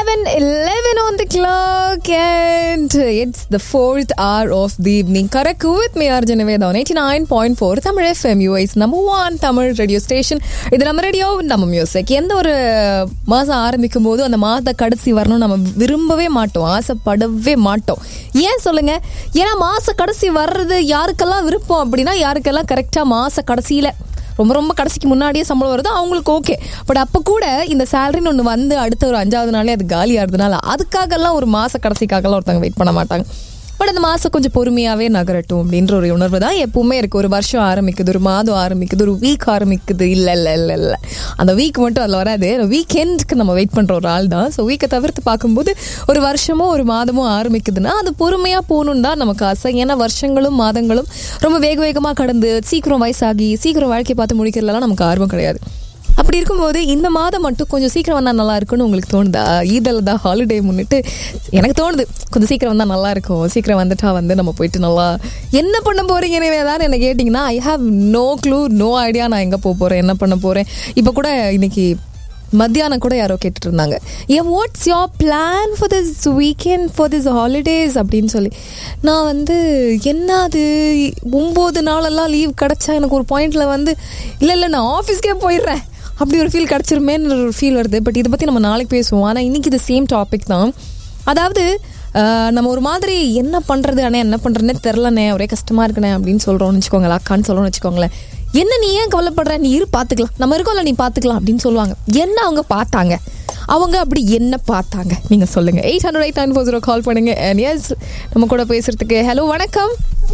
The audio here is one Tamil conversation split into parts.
7:11 on the clock and it's the fourth hour of the evening. Correct with me Arjun Veda on 89.4 Tamil FM UI's number one Tamil radio station. இது நம்ம ரேடியோ நம்ம மியூசிக் எந்த ஒரு மாதம் ஆரம்பிக்கும் போது அந்த மாத கடைசி வரணும் நம்ம விரும்பவே மாட்டோம் ஆசைப்படவே மாட்டோம் ஏன் சொல்லுங்க ஏன்னா மாச கடைசி வர்றது யாருக்கெல்லாம் விருப்பம் அப்படின்னா யாருக்கெல்லாம் கரெக்டா மாச கடைசியில ரொம்ப ரொம்ப கடைசிக்கு முன்னாடியே சம்பளம் வருது அவங்களுக்கு ஓகே பட் அப்போ கூட இந்த சேலரின்னு ஒன்று வந்து அடுத்த ஒரு அஞ்சாவது நாளே அது காலி ஆகுதுனால அதுக்காகலாம் ஒரு மாச கடைசிக்காகலாம் ஒருத்தவங்க வெயிட் பண்ண மாட்டாங்க பட் அந்த மாதம் கொஞ்சம் பொறுமையாகவே நகரட்டும் அப்படின்ற ஒரு உணர்வு தான் எப்பவுமே இருக்கு ஒரு வருஷம் ஆரம்பிக்குது ஒரு மாதம் ஆரம்பிக்குது ஒரு வீக் ஆரம்பிக்குது இல்லை இல்லை இல்லை இல்லை அந்த வீக் மட்டும் அதில் வராது வீக்கெண்டுக்கு நம்ம வெயிட் பண்ணுற ஒரு ஆள் தான் ஸோ வீக்கை தவிர்த்து பார்க்கும்போது ஒரு வருஷமோ ஒரு மாதமோ ஆரம்பிக்குதுன்னா அது பொறுமையாக போகணுன்னு தான் நமக்கு ஆசை ஏன்னா வருஷங்களும் மாதங்களும் ரொம்ப வேக வேகமாக கடந்து சீக்கிரம் வயசாகி சீக்கிரம் வாழ்க்கையை பார்த்து முடிக்கிறதுலாம் நமக்கு ஆர்வம் கிடையாது அப்படி இருக்கும்போது இந்த மாதம் மட்டும் கொஞ்சம் சீக்கிரம் வந்தால் நல்லா இருக்கும்னு உங்களுக்கு தோணுதா ஈதில் தான் ஹாலிடே முன்னிட்டு எனக்கு தோணுது கொஞ்சம் சீக்கிரம் வந்தால் நல்லா இருக்கும் சீக்கிரம் வந்துட்டா வந்து நம்ம போயிட்டு நல்லா என்ன பண்ண போறீங்கன்னு ஏதாவது என்ன கேட்டிங்கன்னா I have no clue no idea நான் எங்கே போக போகிறேன் என்ன பண்ண போகிறேன் இப்போ கூட இன்னைக்கு மத்தியானம் கூட யாரோ கேட்டுட்டு இருந்தாங்க ஏன் what's your plan for this weekend for this holidays அப்படின்னு சொல்லி நான் வந்து என்ன அது ஒம்பது நாளெல்லாம் லீவ் கிடச்சா எனக்கு ஒரு பாயிண்டில் வந்து இல்லை இல்லை நான் ஆஃபீஸ்க்கே போயிடுறேன் அப்படி ஒரு ஃபீல் கிடச்சிருமேன்னு ஒரு ஃபீல் வருது பட் இதை பற்றி நம்ம நாளைக்கு பேசுவோம் ஆனால் இன்னைக்கு இது சேம் டாபிக் தான் அதாவது ஆஹ், நம்ம ஒரு மாதிரி என்ன பண்ணுறது அண்ணே என்ன பண்ணுறதுனே தெரிலண்ணே ஒரே கஷ்டமாக இருக்குண்ணே அப்படின்னு சொல்கிறோம்னு வச்சுக்கோங்களேன் அக்கான்னு சொல்கிறோம்னு வச்சுக்கோங்களேன் என்ன நீ ஏன் கவலைப்படுற நீ இரு பார்த்துக்கலாம் நம்ம இருக்கோம்ல நீ பார்த்துக்கலாம் அப்படின்னு சொல்லுவாங்க என்ன அவங்க பார்த்தாங்க அவங்க அப்படி என்ன பார்த்தாங்க நீங்க சொல்லுங்க eight hundred eight nine four zero call பண்ணுங்க And yes நம்ம கூட பேசுறதுக்கு ஹலோ வணக்கம்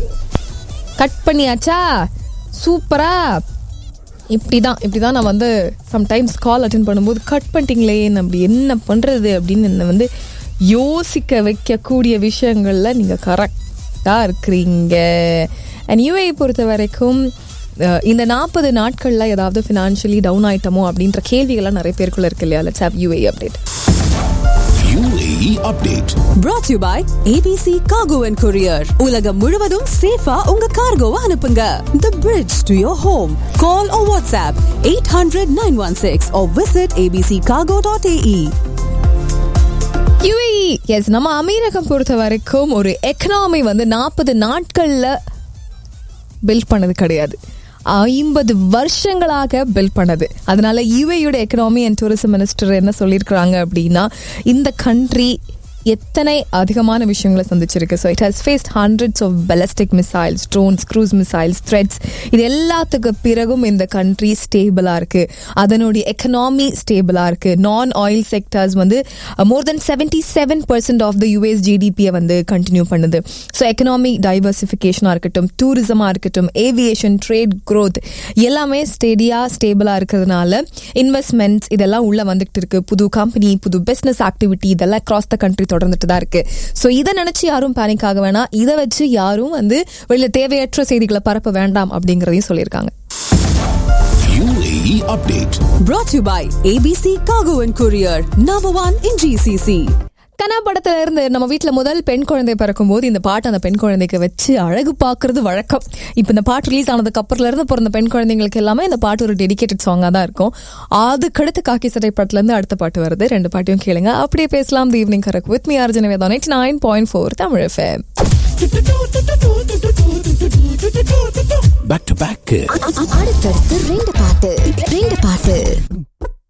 கட் பண்ணியாச்சா சூப்பரா இப்படி தான் இப்படி தான் நான் வந்து சம்டைம்ஸ் கால் அட்டன் பண்ணும்போது கட் பண்ணிட்டீங்களே நான் அப்படி என்ன பண்ணுறது அப்படின்னு என்னை வந்து யோசிக்க வைக்கக்கூடிய விஷயங்களில் நீங்கள் கரெக்டாக இருக்கிறீங்க அண்ட் யூஏ பொறுத்த வரைக்கும் அஹ், இந்த நாற்பது நாட்களில் ஏதாவது ஃபினான்ஷியலி டவுன் ஆயிட்டமோ அப்படின்ற கேள்விகள்லாம் நிறைய பேருக்குள்ள இருக்கு இல்லையா let's have UAE update UAE update. brought to you by ABC Cargo and Courier. உலகம் முழுவதும் சேஃபா உங்க கார்கோவை அனுப்புங்க. The bridge to your home. Call or WhatsApp 800-916 or visit abccargo.ae. UAE yes நம்ம அமீரகம் பொறுத்த வரைக்கும் ஒரு எக்கனாமி வந்து நாற்பது நாட்கள்ல பில்ட் பண்ணது கிடையாது ஐம்பது வருஷங்களாக பில்ட் பண்ணது அதனால யுஏயோட எக்கனாமி அண்ட் டூரிசம் மினிஸ்டர் என்ன சொல்லியிருக்கிறாங்க அப்படின்னா இந்த கண்ட்ரி எத்தனை அதிகமான விஷயங்களை சந்திச்சிருக்கு so it has faced hundreds of ballistic missiles drones cruise missiles threats இது எல்லாத்துக்கு பிறகும் இந்த கண்ட்ரி ஸ்டேபிளாக இருக்கு அதனுடைய எக்கனாமி ஸ்டேபிளாக இருக்கு நான் ஆயில் செக்டர்ஸ் வந்து more than seventy seven percent of the US ஜிடிபியை வந்து கண்டினியூ பண்ணுது ஸோ எக்கனாமி டைவர்சிஃபிகேஷனாக இருக்கட்டும் டூரிசமாக இருக்கட்டும் ஏவியேஷன் ட்ரேட் growth எல்லாமே ஸ்டேடியாக ஸ்டேபிளாக இருக்கிறதுனால இன்வெஸ்ட்மெண்ட்ஸ் இதெல்லாம் உள்ள வந்துட்டு இருக்கு புது கம்பெனி புது பிசினஸ் ஆக்டிவிட்டி இதெல்லாம் கிராஸ் த கண்ட்ரி தொடர்ந்துட்டு தான் இருக்கு ஸோ இதை நினைச்சு யாரும் பேனிக் ஆக வேணாம் இதை வச்சு யாரும் வந்து வெளியில தேவையற்ற செய்திகளை பரப்ப வேண்டாம் அப்படிங்கறதையும் சொல்லியிருக்காங்க UAE update. Brought to you by ABC Cargo and Courier. Number one in GCC. கனா படத்துல இருந்து நம்ம வீட்ல முதல் பெண் குழந்தை பிறக்கும் போது இந்த பாட்டு அந்த பெண் குழந்தைக்கு வச்சு அழகு பார்க்கறது வழக்கம் இப்போ இந்த பாட்டு ரிலீஸ் ஆனதுக்கு அப்புறம்ல இருந்து பிறந்த பெண் குழந்தைங்களுக்கு எல்லாமே இந்த பாட்டு ஒரு டெடிகேட்டட் சாங்கா தான் இருக்கும் அதுக்கடுத்து காக்கி சட்டை படத்துல இருந்து அடுத்த பாட்டு வருது ரெண்டு பாட்டையும் கேளுங்க அப்படியே பேசலாம் the evening connect with me Arjuna Veda ninety nine point four Tamil FM Back to back. அடுத்தடுத்து ரெண்டு பாட்டு ரெண்டு பாட்டு